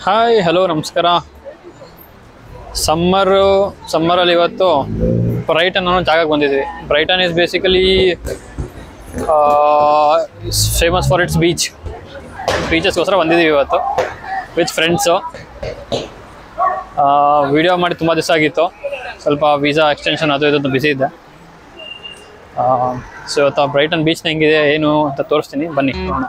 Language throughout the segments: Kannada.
ಹಾಯ್ ಹಲೋ ನಮಸ್ಕಾರ ಸಮ್ಮರು ಸಮ್ಮರಲ್ಲಿ ಇವತ್ತು ಬ್ರೈಟನ್ ಅನ್ನೋ ಜಾಗಕ್ಕೆ ಬಂದಿದ್ವಿ Brighton is basically famous for its beach ಬೀಚಸ್ಗೋಸ್ಕರ ಬಂದಿದ್ದೀವಿ ಇವತ್ತು ವಿತ್ ಫ್ರೆಂಡ್ಸು ವಿಡಿಯೋ ಮಾಡಿ ತುಂಬ ದಿವಸ ಆಗಿತ್ತು ಸ್ವಲ್ಪ ವೀಸಾ ಎಕ್ಸ್ಟೆನ್ಷನ್ ಅದು ಇದು ಬಿಸಿ ಇದ್ದೆ ಸೊ ಇವತ್ತು ಬ್ರೈಟನ್ ಬೀಚ್ನ ಹೆಂಗಿದೆ ಏನು ಅಂತ ತೋರಿಸ್ತೀನಿ ಬನ್ನಿ ನೋಡೋಣ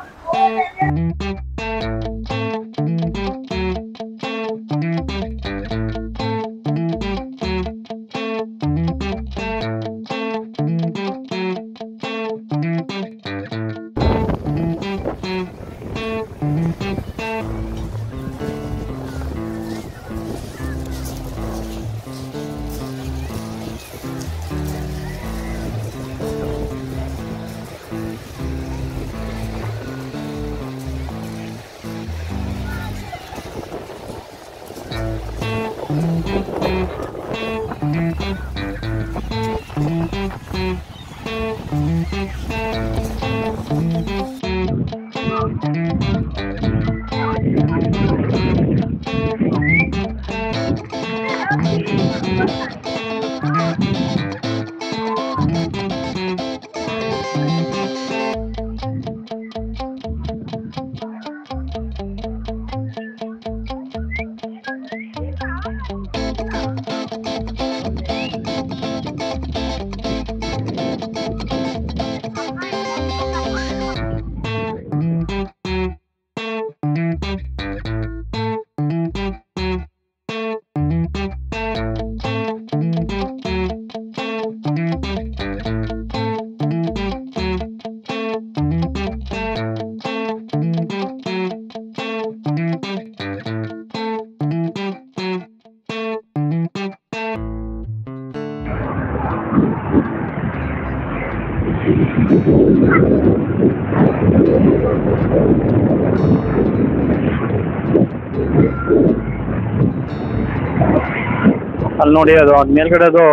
ಅಲ್ಲಿ ನೋಡಿ ಅದು ಅದ್ ಮೇಲ್ಗಡೆ ಅದು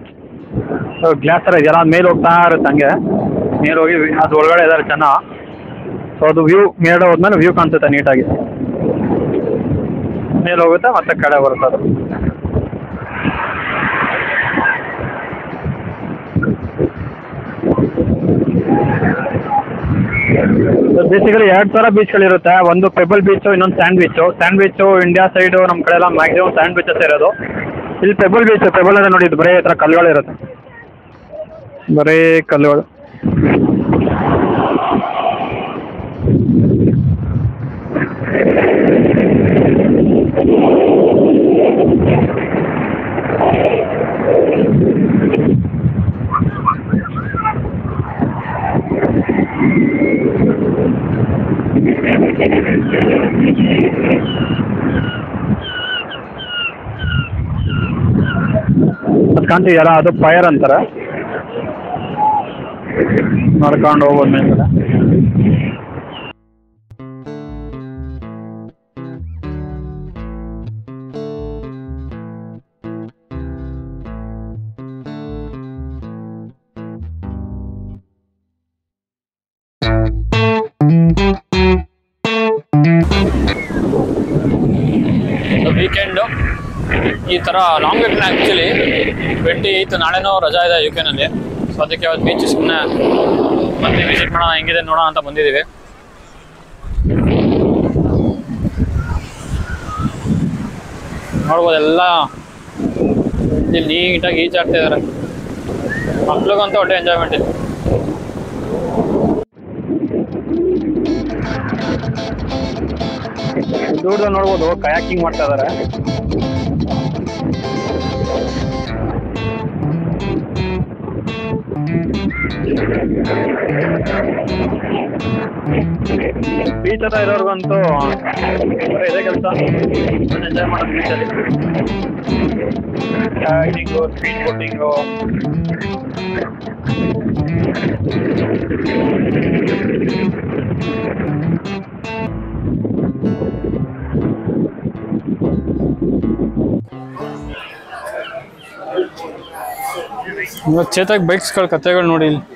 ಗ್ಲಾಸ್ ಥರ ಇದೆಯಲ್ಲ ಅದು ಮೇಲೆ ಹೋಗ್ತಾ ಇರುತ್ತೆ ಹಂಗೆ ಮೇಲೆ ಹೋಗಿ ಅದು ಒಳಗಡೆ ಇದಾರೆ ಜನ ಸೊ ಅದು ವ್ಯೂ ಮೇಲೆ ಹೋದ್ಮೇಲೆ ವ್ಯೂ ಕಾಣಿಸುತ್ತೆ ನೀಟಾಗಿ ಮೇಲೆ ಹೋಗುತ್ತೆ ಮತ್ತೆ ಕಡೆ ಬರುತ್ತೆ ಅದು ಬೇಸಿಕಲಿ ಎರಡು ಥರ ಬೀಚ್ಗಳಿರುತ್ತೆ ಒಂದು ಪೆಬಲ್ ಬೀಚು ಇನ್ನೊಂದು sand beach sand beach India side ನಮ್ಮ ಕಡೆ ಎಲ್ಲ ಮ್ಯಾಕ್ಸಿಮಮ್ ಸ್ಯಾಂಡ್ ಬೀಚಸ್ ಇರೋದು ಇಲ್ಲಿ ಪೆಬಲ್ ಬೀಚ್ ಪೆಬಲ್ ಅಂದರೆ ನೋಡಿ ಇದು ಬರೀ ಈ ಥರ ಕಲ್ಲುಗಳಿರುತ್ತೆ ಬರೀ ಕಲ್ಲುಗಳು ಅದು ಕಾಣ್ತಿದೆಯಲ್ಲ ಅದು ಫೈರ್ ಅಂತಾರೆ ನಡ್ಕೊಂಡು ಹೋಗ್ಬೋದು ಮೇಲ್ಗಡೆ ವೀಕೆಂಡು ಈ ಥರ long weekend actually twenty eight ನಾಳೆನೂ ರಜಾ ಇದೆ ಯು ಕೆನಲ್ಲಿ ಸೊ ಅದಕ್ಕೆ ಅವತ್ತು ಬೀಚ್ ಸುಮ್ಮನೆ ಬಂದು ವಿಸಿಟ್ ಮಾಡೋಣ ಹೆಂಗಿದೆ ನೋಡೋಣ ಅಂತ ಬಂದಿದ್ದೀವಿ ನೋಡ್ಬೋದು ಎಲ್ಲ ಇಲ್ಲಿ ನೀಟಾಗಿ ಈಜಾಡ್ತಾ ಇದ್ದಾರೆ ಮಕ್ಳಿಗಂತೂ ಒಳ್ಳೆ ಎಂಜಾಯ್ಮೆಂಟ್ ಇದೆ ದೂರದಲ್ಲಿ ನೋಡ್ಬೋದು ಕಯಾಕಿಂಗ್ ಮಾಡ್ತಾ ಇದ್ದಾರೆ ಬೀಚ್ ಹತ್ರ ಇರೋರ್ಗಂತೂ ಬರೀ ಇದೇ ಕೆಲಸ ಎಂಜಾಯ್ ಮಾಡೋದು ಬೀಚಲ್ಲಿ ಕಯಾಕಿಂಗು ಸ್ಪೀಡ್ ಬೋಟಿಂಗು ಇವತ್ತು ಚೇತಾಗ್ ಬೈಕ್ಸ್ಗಳ ಕತೆಗಳು ನೋಡಿ ಇಲ್ಲಿ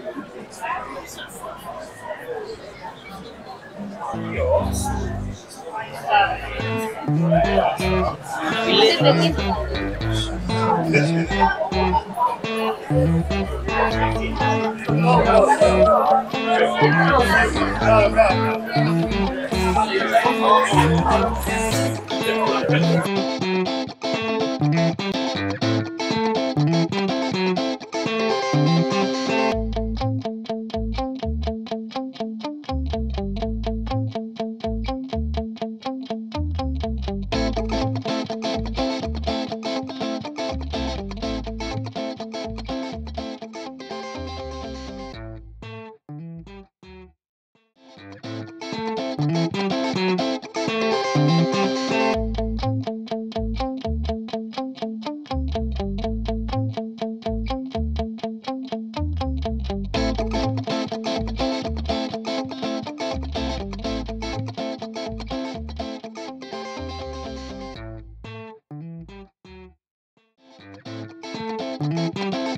Thank